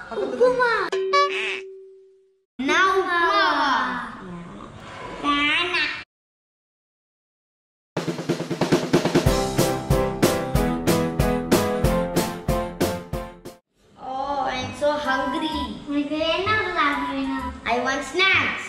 உப்புமா நான் உப்புமாவா வேணாம் Oh, I'm so hungry. உனக்கு என்ன சாப்பிட வேணும் I want snacks.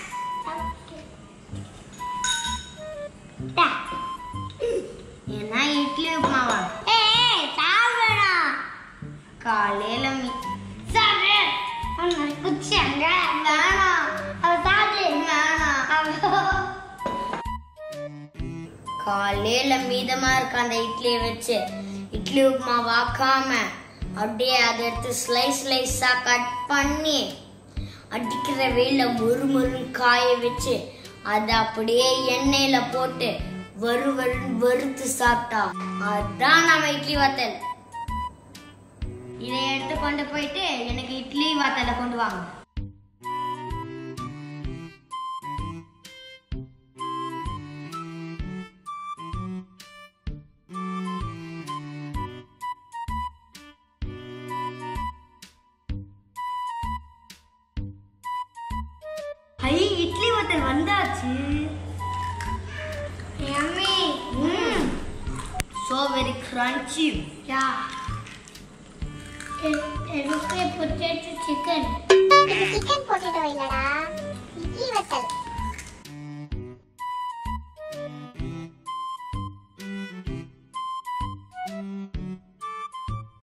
டா. ஏன்னா இட்லி உப்புமாவா ஏய் சாப்பிடணும் காலையில மீ சாப்பிடு அவனை குச்சாங்க வேணாம் அவ சாப்பிடு வேணாம் காலையில மீதமா இருக்க அந்த இட்லியை வச்சு இட்லி உப்புமா வாக்காம அப்படியே அதை எடுத்து ஸ்லைஸ் ஸ்லைஸா கட் பண்ணி அடிக்கிற வெயில மொறு மொறுன்னு காய வச்சு அதை அப்படியே எண்ணெயில போட்டு வறு வறுன்னு வறுத்து சாப்பிட்டா அதான் நம்ம இட்லி வத்தல் இதை எடுத்து கொண்டு போயிட்டு எனக்கு இட்லி வத்தலை கொண்டு வாங்க ஐ இட்லி வத்தல் வந்தாச்சு யம்மி ம் so very crunchy யா எனக்கு பொட்டேட்டோ சிக்கன் இது சிக்கன் பொட்டேட்டோ இல்லடா இட்லி வத்தல்